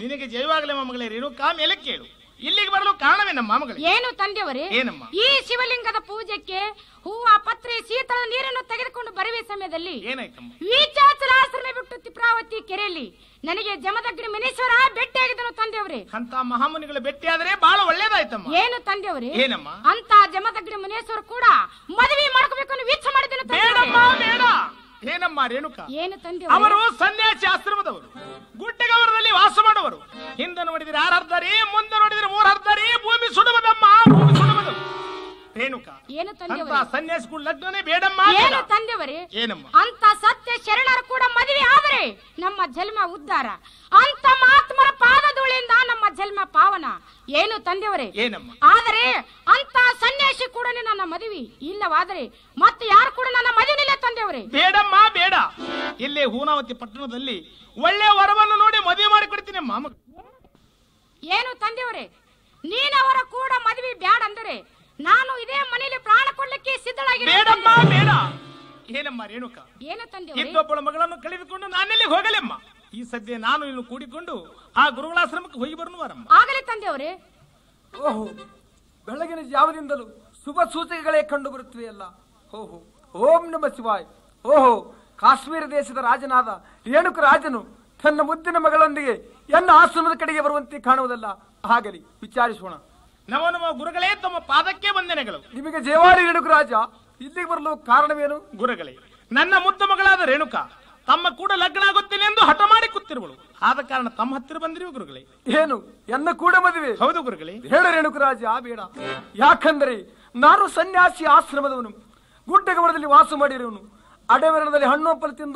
ನಿನಗೆ ಜಯವಾಗಲೇ ಮಗಳೇ ರೇಣುಕಾ ಮೇಲೆ ಕೇಳು ಇಲ್ಲಿಗೆ ಬರಲು ಕಾರಣವೇನಮ್ಮ ಮಗಳೇ ಏನು ತಂದೆಯವರೇ ಏನಮ್ಮ ಈ ಶಿವಲಿಂಗದ ಪೂಜೆಗೆ ಹೂವ ಪತ್ರೆ ಶೀತಳ ನೀರನ್ನು ತೆಗೆದುಕೊಂಡು ಬರುವ ಸಮಯದಲ್ಲಿ ಏನಾಯ್ತಮ್ಮ ವೀಚಾಚಲಾಶ್ರಮ ಬಿಟ್ಟು ತಿಪ್ರಾವತಿ ಕೆರೆಯಲ್ಲಿ ನನಗೆ ಜಮದಗ್ನಿ ಮನೇಶ್ವರ ಭೇಟಿಯಾಗಿದ್ದನು ತಂದೆಯವರೇ ಅಂತ ಮಹಾಮುನಿಗಳ ಭೇಟಿಯಾದ್ರೆ ಬಹಳ ಒಳ್ಳೇದಾಯ್ತಮ್ಮ ಏನು ತಂದೆಯವರೇ ಏನಮ್ಮ ಅಂತ ಜಮದಗ್ನಿ ಮುನೇಶ್ವರ ಕೂಡ ಮದುವೆ ಮಾಡ್ಕೋಬೇಕು ಅನ್ನೋ ವೀಕ್ಷ ಮಾಡಿದನು ಬೇಡಮ್ಮ ತಂದೆಯವರೇ. ಬೇಡ ಏನಮ್ಮ ರೇಣುಕಾ ಏನು ತಂದೆಯವರೇ ಅವರು ಸನ್ಯಾಸಿ ಆಶ್ರಮದವರು ಗುಡ್ಡಗವರದಲ್ಲಿ ವಾಸ ಮಾಡುವರು ಹಿಂದೆ ನೋಡಿದ್ರೆ ಆರು ಹರ್ದಾರಿ ಮುಂದೆ ನೋಡಿದ್ರೆ ಮೂರ್ ಹರ್ದಾರಿ ಭೂಮಿ ಸುಡುವುದಮ್ಮ ಭೂಮಿ ಸುಡುವುದು ರೇಣುಕಾ ಏನು ಅಂತ ತಂದೆಯವರೇ ಸನ್ಯಾಸಿಗಳು ಲಗ್ನನೇ ಬೇಡಮ್ಮ ಏನು ಬೇಡ. ತಂದೆಯವರೇ ಏನಮ್ಮ ಅಂತ ಸತ್ಯ ಶರಣರು ಕೂಡ ಮದುವೆ ಆದರೆ ನಮ್ಮ ಜನ್ಮ ಉದ್ಧಾರ ಅಂತ ಮಹಾತ್ಮರ ಪಾದಧೂಳಿಯಿಂದ ನಮ್ಮ ಜನ್ಮ ಪಾವನ ಏನು ತಂದೆಯವರೇ ಏನಮ್ಮ ಆದರೆ ಅಂತ ಸನ್ಯಾಸಿ ಕೂಡ ನನ್ನ ಮದುವೆ ಇಲ್ಲವಾದರೆ ಮತ್ತೆ ಯಾರು ಕೂಡ ನನ್ನ ಮದುವೆ ತಂದೆಯವರೇ ಬೇಡಮ್ಮ ಬೇಡ ಇಲ್ಲೇ ಹೂನಾವತಿ ಪಟ್ಟಣದಲ್ಲಿ ಒಳ್ಳೆ ವರವನ್ನು ನೋಡಿ ಮದುವೆ ಮಾಡಿ ಕೊಡ್ತೀನಿ ಮಾಮ ಏನು ತಂದೆಯವರೇ ನೀನವರ ಕೂಡ ಮದುವೆ ಬ್ಯಾಡ ಅಂದರೆ ನಾನು ಇದೇ ಮನೆಯಲ್ಲಿ ಪ್ರಾಣ ಕೊಡ್ಲಿಕ್ಕೆ ಸಿದ್ಧಳಾಗಿದ್ದೇನೆ ಬೇಡಮ್ಮ ಬೇಡ ಏನಮ್ಮ ರೇಣುಕಾ ಏನು ತಂದೆಯವರೇ ಇನ್ನೊಬ್ಬಳ ಮಗಳನ್ನು ಕಳೆದುಕೊಂಡು ನಾನೆಲ್ಲಿ ಹೋಗಲೆಮ್ಮ ಈ ಸದ್ಯ ನಾನು ಇನ್ನು ಕೂಡಿಕೊಂಡು ಆ ಗುರುಗಳಾಶ್ರಮಕ್ಕೆ ಹೋಗಿ ಬರುವರಮ್ಮ ಆಗಲೇ ತಂದೆಯವರೇ ಓಹೋ ಬೆಳಗಿನ ಜಾವದಿಂದಲೂ ಶುಭ ಸೂಚಕಗಳೇ ಕಂಡು ಬರುತ್ತವೆಯಲ್ಲ ಓಹೋ ಓಂ ನಮ ಶಿವಾಯ್ ಓಹೋ ಕಾಶ್ಮೀರ ದೇಶದ ರಾಜನಾದ ರೇಣುಕ ರಾಜನು ತನ್ನ ಮುದ್ದಿನ ಮಗಳೊಂದಿಗೆ ಎನ್ನ ಆಶ್ರಮದ ಕಡೆಗೆ ಬರುವಂತೆ ಕಾಣುವುದಲ್ಲ ಆಗಲಿ ವಿಚಾರಿಸೋಣ ನವ ನಮ್ಮ ಗುರುಗಳೇ ತಮ್ಮ ಪಾದಕ್ಕೆ ವಂದನೆಗಳು ನಿಮಗೆ ಜಯವಾರಿ ರೇಣುಕ ರಾಜ ಇಲ್ಲಿಗೆ ಬರಲು ಕಾರಣವೇನು ಗುರುಗಳೇ ನನ್ನ ಮುದ್ದು ಮಗಳಾದ ರೇಣುಕಾ ತಮ್ಮ ಕೂಡ ಲಗ್ನ ಆಗುತ್ತೇನೆ ಎಂದು ಹಠ ಮಾಡಿ ಕೂತಿರುವಳು ಆದ ಕಾರಣ ತಮ್ಮ ಹತ್ತಿರ ಬಂದಿರುವ ಗುರುಗಳೇ ಏನು ಎನ್ನ ಕೂಡ ಮದುವೆ ಹೌದು ಗುರುಗಳೇ ಬೇಡ ರೇಣುಕರಾಜ ಬೇಡ ಯಾಕಂದರೆ ನಾನು ಸನ್ಯಾಸಿ ಆಶ್ರಮದವನು ಗುಡ್ಡಗಮನದಲ್ಲಿ ವಾಸ ಮಾಡಿರುವನು ಅಡವೆರಣದಲ್ಲಿ ಹಣ್ಣು ಹಂಪಲು ತಿಂದು